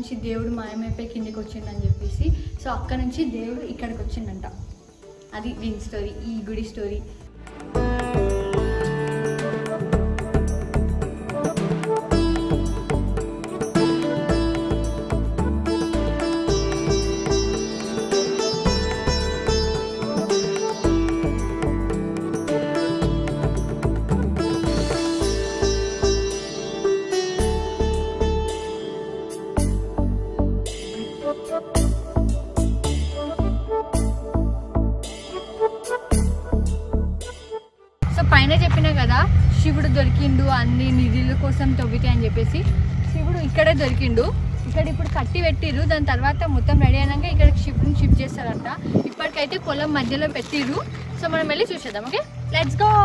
నుంచి దేవుడు మాయమైపోయి కిందికి వచ్చిండని చెప్పేసి సో అక్కడ నుంచి దేవుడు ఇక్కడికి వచ్చిండంట అది దీని స్టోరీ ఈ గుడి స్టోరీ సో పైన చెప్పినా కదా శివుడు దొరికిండు అన్ని నిధుల కోసం తవ్వితే అని చెప్పేసి శివుడు ఇక్కడే దొరికిండు ఇక్కడ ఇప్పుడు కట్టి పెట్టిర్రు దాని తర్వాత మొత్తం రెడీ అయినాక ఇక్కడ శివుడిని షిఫ్ట్ చేస్తారంట ఇప్పటికైతే పొలం మధ్యలో పెట్టిర్రు సో మనం వెళ్ళి చూసేద్దాం ఓకే లెట్స్ గో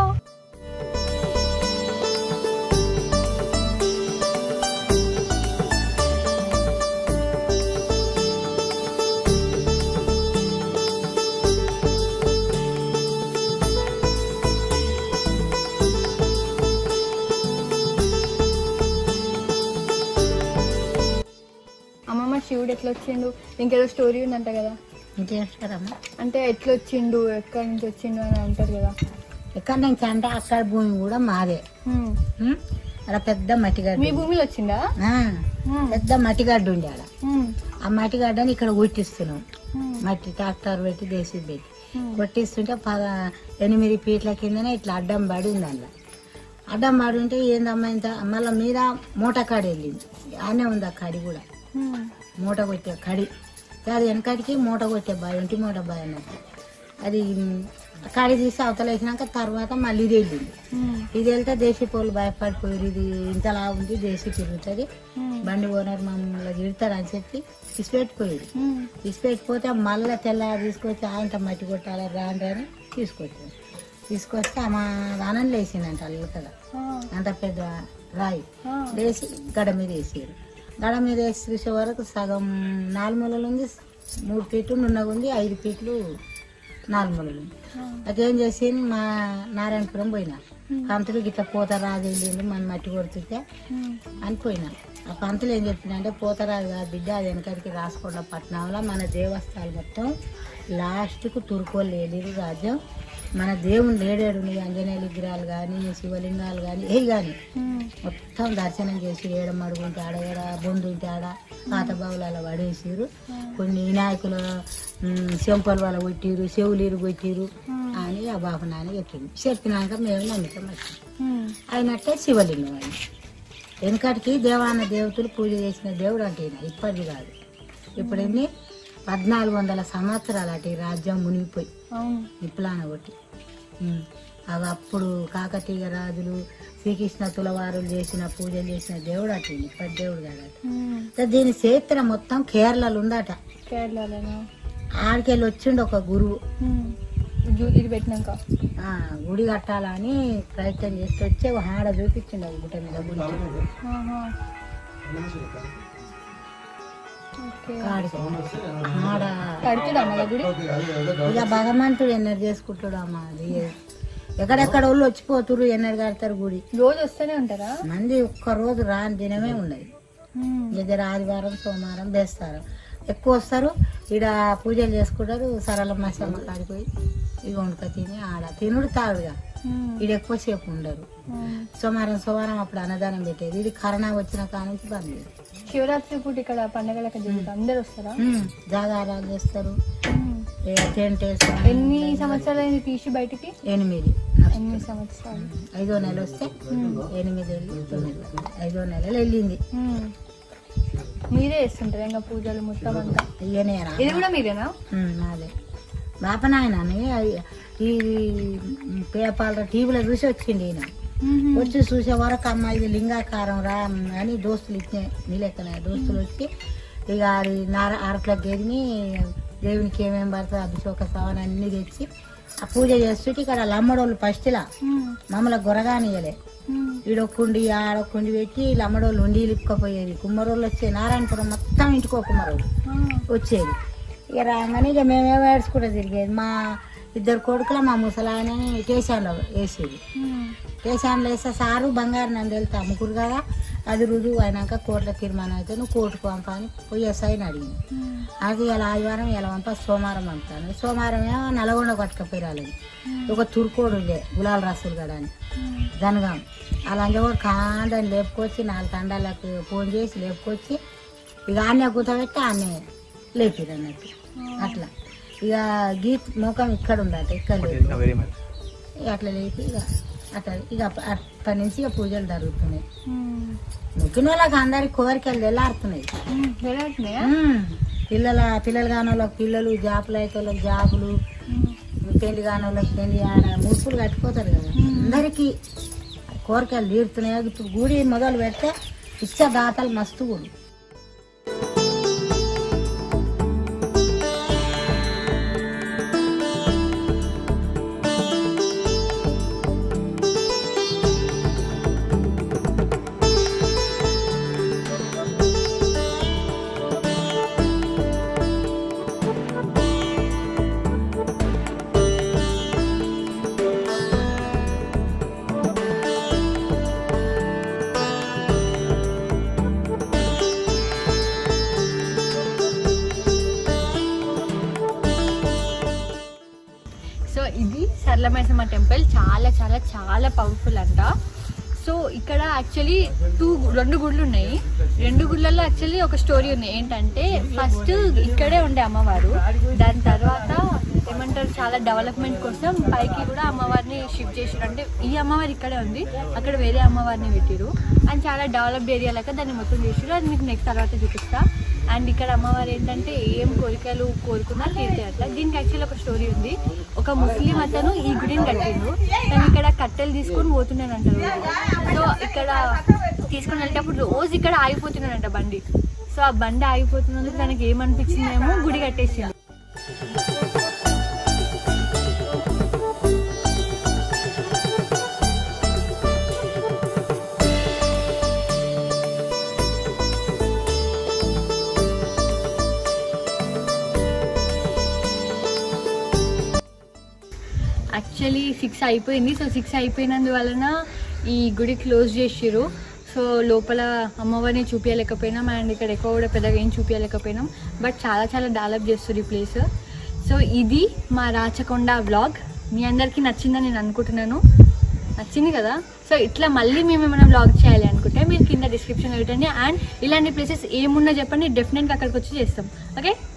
అమ్మమ్మ శివుడు ఎట్లా వచ్చిండు ఇంకేదో స్టోరీ ఉందంట కదా ఇంకేస్తారమ్మా అంటే ఎట్లా వచ్చిండు ఎక్కడి నుంచి వచ్చిండు అని అంటారు కదా ఎక్కడి నుంచి అంటే అక్కడ భూమి కూడా మాదే హ్మ్. ఉం? అక్కడ పెద్ద మట్టిగడ్డ మీ భూమిలో వచ్చిందా ఆ, హ్మ్. పెద్ద మట్టిగడ్డ ఉండే ఆడ హ్మ్. ఆ మట్టిగడ్డని ఇక్కడ కొట్టిస్తున్నాం హ్మ్. మట్టి ట్రాక్టర్ పెట్టి దేశీ పెట్టి హ్మ్. కొట్టిస్తుంటే పద ఎనిమిది ఫీట్ల కిందనే ఇట్లా అడ్డం పడి ఉంది అందులో అడ్డం పడి ఉంటే ఏందమ్మా ఇంత మళ్ళీ మీద మూట కాడి వెళ్ళింది ఆనే ఉంది ఆ కడి కూడా హ్మ్. మూట కొట్టే కడి అది వెనకడికి మూట కొట్టే బాయ్ ఇంటి మూట బాయ్ అన్నట్టు అది మ్, కడి తీసి అవతల వేసినాక తర్వాత మళ్ళీ ఇది వెళ్ళింది హ్మ్. ఇది వెళ్తే దేశీ పోలు భయపడిపోయారు ఇది ఇంతలా ఉంది దేశీ తిరుగుతుంది హ్మ్. బండి ఓనర్ మమ్మల్ని తిడతారు అని చెప్పి ఇసిపెట్టిపోయారు హ్మ్. ఇసిపెట్టిపోతే మళ్ళీ తెల్లారి తీసుకొచ్చి ఆయన మట్టి కొట్టాలి రాండి అని తీసుకొచ్చారు తీసుకొస్తే ఆమె దానం లేచిందంట అల్లు కదా ఆ. అంత పెద్ద రాయి ఆ. వేసి గడ మీద వేసారు గడ మీద వేసి చూసే వరకు సగం నాలుగు మూలలు ఉంది మూడు ఫీట్లు నున్నగా ఉంది ఐదు ఫీట్లు నాలుగు మూలలు ఉంది ఆ. అదేం చేసి మా నారాయణపురం పోయినా పంతులు గిట్ల పోతరాజు వెళ్ళిండు మన మట్టి కొడుతుంటే హ్మ్. అని పోయినా ఆ పంతులు ఏం చెప్పిన అంటే పోతరాజు కాదు బిడ్డ అది వెనకడికి రాసుకుండా పట్టణంలో మన దేవస్థానాలు మొత్తం లాస్ట్కు తురుకోలు లేడు రాజ్యం మన దేవుని లేడాడు నీ ఆంజనేయ విగ్రహాలు కానీ శివలింగాలు కానీ ఏ కానీ హ్మ్. మొత్తం దర్శనం చేసి ఏడ మడుగుంటే ఆడ ఏడ బొందు ఉంటే ఆడ పాత బావులలో పడేసిరు కొన్ని వినాయకుల ఉమ్, చెంపలు వాళ్ళ కొట్టిరు చెవులీరు కొట్టిరు అని ఆ బాబు నాన్న చెప్పింది చెప్పినాక మేము నమ్మితం వచ్చింది హ్మ్. అయినట్టే శివలింగం అని వెనకటికి దేవాన దేవతలు పూజ చేసిన దేవుడు అంటే ఈయన, ఇప్పటిది కాదు ఇప్పుడు ఎన్ని పద్నాలుగు వందల సంవత్సరాలు అటు ఈ రాజ్యం మునిగిపోయి అవును నిప్పులాన కొట్టి ఉమ్. అవి అప్పుడు కాకతీయ రాజులు శ్రీకృష్ణ తులవారులు చేసిన పూజలు చేసిన దేవుడు అటు ఈయన, ఇప్పటి దేవుడు కాదు అటు హ్మ్. అయితే దీని చరిత్ర మొత్తం కేరళలో ఉందట కేరళలోనా ఆడికెళ్ళి వచ్చిండు ఒక గురువు హ్మ్. జూ- ఇది పెట్టినాక ఆ, గుడి కట్టాలని ప్రయత్నం చేస్తే వచ్చి ఒక ఆడ చూపించిండు ఒక గుట్ట మీద గుడి ఆహా. ఓకే కాడికి ఆడ కడుతుడా మళ్ళీ గుడి ఇక భగవంతుడు ఎన్నడు చేసుకుంటాడు అమ్మ అది ఎక్కడెక్కడ వాళ్ళు వచ్చిపోతురు ఎన్నడు కడతారు గుడి రోజు వస్తూనే ఉంటారా మంది ఒక్క రోజు రాని దినమే ఉన్నది హ్మ్. ఇద్దరు ఆదివారం సోమవారం వేస్తారు ఎక్కువ వస్తారు ఈడ పూజలు చేసుకుంటారు సరళ మసమ్మ కాడికి పోయి ఇక వండుక తిని ఆడ తినుడు తాగుడుగా హ్మ్. ఈడ ఎక్కువసేపు ఉండరు హ్మ్. సోమవారం సోమవారం అప్పుడు అన్నదానం పెట్టేది ఇది కరోనా వచ్చిన కాడ నుంచి బంద్ లేదు. శివరాత్రి పూట ఇక్కడ పండగలకి జరుగుతుంది అందరు వస్తారా ఉమ్, జాగారాలు చేస్తారు హ్మ్. ఇక టెంట్ వేస్తారు ఎన్ని సంవత్సరాలు అయింది తీసి బయటికి ఎనిమిది ఎనిమిది సంవత్సరాలు ఐదో నెల వస్తే ఎనిమిది వెళ్ళి తొమ్మిది ఐదో నెలలు వెళ్ళింది హ్మ్. మీరే చేస్తుంటారు ఇంకా పూజలు మొత్తం అంతా ఇయనే రా ఇది కూడా మీరేనా ఉమ్, నాదే బాపనాయనని ఈ పేపాల టీవీలో చూసి వచ్చింది ఈయన హ్మ్. వచ్చి చూసే వరకు అమ్మ ఇది లింగాకారం రా అని దోస్తులు ఇచ్చే నీ లెక్కనే దోస్తులు వచ్చి ఇక అది నార అరట్లకు గెదిని దేవునికి ఏమేమి పడుతుంది అభిషేక సవన్ అన్ని తెచ్చి ఆ పూజ చేస్తుంటే ఇక్కడ లమ్మడోళ్ళు ఫస్ట్లా హ్మ్. మమ్మల్ని గొరగానియలే హ్మ్. ఈడొక్కుండి ఆడొక్కుండి పెట్టి లమ్మడోళ్ళు ఉండి ఇలుపుకపోయేది కుమ్మరోళ్ళు వచ్చే నారాయణపురం మొత్తం ఇంటికో కుమ్మరోళ్ళు ఆ. వచ్చేది ఇక రాగానే ఇక మేమేమో ఏడ్చుకుంటూ తిరిగేది మా ఇద్దరు కొడుకుల మా ముసలాయనని స్టేషన్లో వేసేది హ్మ్. స్టేషన్లో వేస్తే సారు బంగారు నంది వెళ్తా ముగ్గురు కదా అది రుజువు అయినాక కోర్టులో తీర్మానం అయితే నువ్వు కోర్టుకు పంప అని పోయి ఎస్ఐని అడిగింది అది ఇలా ఆదివారం ఇలా పంప సోమవారం పంపుతాను సోమవారం ఏమో నల్గొండ పట్టుకపోయాలి ఒక తుర్కోడు ఉండే గులాల్ రసూల్ గడ అని జనగాం అలా కూడా కాందని లేపుకొచ్చి నాలుగు తండాలకు ఫోన్ చేసి లేపుకొచ్చి ఇక ఆన్నే కూర్చోబెట్టి ఆన్నే లేపిరు అన్నట్టు అట్లా ఇక గీత్ ముఖం ఇక్కడ ఉండట ఇక్కడ లేదు ఇక అట్లా లేపి ఇక అట్లా ఇక అప్ప- అప్పటి నుంచి ఇక పూజలు జరుగుతున్నాయి మొక్కిన వాళ్ళకి అందరికి కోరికలు తెల్లారుతున్నాయి వెళ్ళవుతున్నాయా ఉమ్. పిల్లల పిల్లలు కాని వాళ్ళకి పిల్లలు జాబులు అయితే వాళ్ళకి జాబులు పెళ్లి కాని వాళ్ళకి పెళ్లి ఆడ ముడుపులు కట్టుకోతారు కదా అందరికి కోరికలు తీరుతున్నాయి ఇప్పుడు గుడి మొదలు పెడితే ఇచ్చే దాతలు మస్తు గుడి సో ఇది సరళమైసమ్మ టెంపుల్ చాలా చాలా చాలా పవర్ఫుల్ అంట సో ఇక్కడ యాక్చువల్లీ టూ రెండు గుళ్ళు ఉన్నాయి రెండు గుళ్ళల్లో యాక్చువల్లీ ఒక స్టోరీ ఉంది ఏంటంటే ఫస్ట్ ఇక్కడే ఉండే అమ్మవారు దాని తర్వాత ఏమంటారు చాలా డెవలప్మెంట్ కోసం పైకి కూడా అమ్మవారిని షిఫ్ట్ చేసారు అంటే ఈ అమ్మవారు ఇక్కడే ఉంది అక్కడ వేరే అమ్మవారిని పెట్టిరు అండ్ చాలా డెవలప్డ్ ఏరియా లెక్క దాన్ని మొత్తం చేసారు అది మీకు నెక్స్ట్ తర్వాత చూపిస్తా అండ్ ఇక్కడ అమ్మవారు ఏంటంటే ఏం కోరికలు కోరుకున్నా తీరుతాయట దీనికి యాక్చువల్లీ ఒక స్టోరీ ఉంది ఒక ముస్లిం అతను ఈ గుడిని కట్టిండు తను ఇక్కడ కట్టెలు తీసుకొని పోతున్నానంటారు సో ఇక్కడ తీసుకొని వెళ్ళేటప్పుడు రోజు ఇక్కడ ఆగిపోతున్నాడంట బండి సో ఆ బండి ఆగిపోతున్నందుకు తనకి ఏమనిపించిందేమో గుడి కట్టేసిండు యాక్చువల్లీ సిక్స్ అయిపోయింది సో సిక్స్ అయిపోయినందువలన ఈ గుడి క్లోజ్ చేసిర్రు సో లోపల అమ్మవారిని చూపించలేకపోయినాం అండ్ ఇక్కడ ఎక్కువ కూడా పెద్దగా ఏం చూపించలేకపోయినాం బట్ చాలా చాలా డెవలప్ చేస్తారు ఈ ప్లేస్ సో ఇది మా రాచకొండ వ్లాగ్ మీ అందరికీ నచ్చిందని నేను అనుకుంటున్నాను నచ్చింది కదా సో ఇట్లా మళ్ళీ మేము ఏమైనా వ్లాగ్ చేయాలి అనుకుంటే మీరు కింద డిస్క్రిప్షన్ పెట్టండి అండ్ ఇలాంటి ప్లేసెస్ ఏమున్నా చెప్పండి డెఫినెట్గా అక్కడికి వచ్చి చేస్తాం ఓకే